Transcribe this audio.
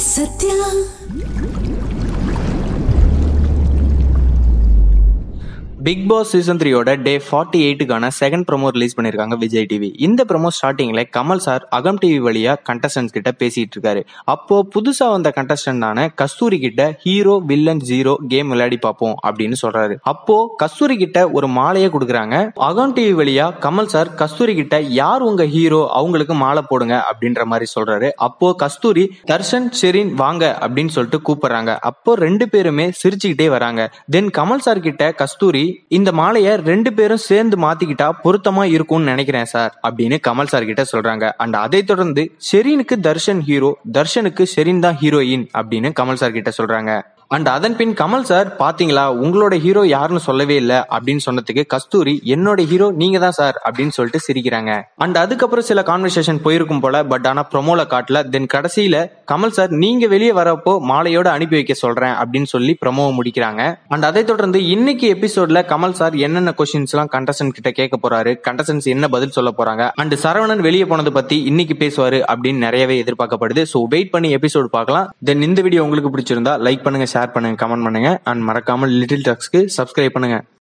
Sathya big Boss season த்ரீயோட day forty எயிட்டுக்கான second promo release பண்ணிருக்காங்க விஜய் டிவி இந்த ப்ரோமோ ஸ்டார்டிங்ல கமல் சார் அகம் டிவி வழியா கண்டஸ்டன்ஸ் கிட்ட பேசிட்டு இருக்காரு அப்போ புதுசா வந்த கண்டஸ்டன்டான கஸ்தூரி கிட்ட ஹீரோ வில்லன் ஜீரோ கேம் விளையாடி பார்ப்போம் அப்படின்னு சொல்றாரு அப்போ கஸ்தூரி கிட்ட ஒரு மாலையை கொடுக்குறாங்க அகம் டிவி வழியா கமல் சார் கஸ்தூரி கிட்ட யார் உங்க ஹீரோ அவங்களுக்கு மாலை போடுங்க அப்படின்ற மாதிரி சொல்றாரு அப்போ கஸ்தூரி தர்ஷன் ஷெரின் வாங்க அப்படின்னு சொல்லிட்டு கூப்பிடுறாங்க அப்போ ரெண்டு பேருமே சிரிச்சுக்கிட்டே வராங்க தென் கமல் சார் கிட்ட கஸ்தூரி இந்த மாலையை ரெண்டு பேரும் சேர்ந்து மாத்திக்கிட்டா பொருத்தமா இருக்கும்னு நினைக்கிறேன் சார் அப்படின்னு கமல் சார் கிட்ட சொல்றாங்க அண்ட் அதை தொடர்ந்து ஷெரீனுக்கு தர்ஷன் ஹீரோ தர்ஷனுக்கு ஷெரீன் தான் ஹீரோயின் அப்படின்னு கமல் சார் கிட்ட சொல்றாங்க அண்ட் அதன் பின் கமல் சார் பாத்தீங்களா உங்களோட ஹீரோ யாருன்னு சொல்லவே இல்லை அப்படின்னு சொன்னதுக்கு கஸ்தூரி என்னோட ஹீரோ நீங்க தான் சார் அப்படின்னு சொல்லிட்டு சிரிக்கிறாங்க அண்ட் அதுக்கப்புறம் சில கான்வர்சேஷன் போயிருக்கும் போல பட் ஆனா ப்ரொமோல காட்டல தென் கடைசியில கமல் சார் நீங்க வெளியே வரப்போ மாலையோட அனுப்பி வைக்க சொல்றேன் அப்படின்னு சொல்லி ப்ரொமோவை முடிக்கிறாங்க அண்ட் அதை தொடர்ந்து இன்னைக்கு எபிசோட்ல கமல் சார் என்னென்ன கொஸ்டின்ஸ் எல்லாம் கண்டஸ்டன்ட் கிட்ட கேட்க போறாரு கண்டஸ்டன்ஸ் என்ன பதில் சொல்ல போறாங்க அண்ட் சரவணன் வெளியே போனது பத்தி இன்னைக்கு பேசுவாரு அப்படின்னு நிறையவே எதிர்பார்க்கப்படுது ஸோ வெயிட் பண்ணி எபிசோட் பார்க்கலாம் தென் இந்த வீடியோ உங்களுக்கு பிடிச்சிருந்தா லைக் பண்ணுங்க ஷேர் பண்ணுங்க கமெண்ட் பண்ணுங்க அண்ட் மறக்காம லிட்டில் டாக்ஸ்க்கு சப்ஸ்கிரைப் பண்ணுங்க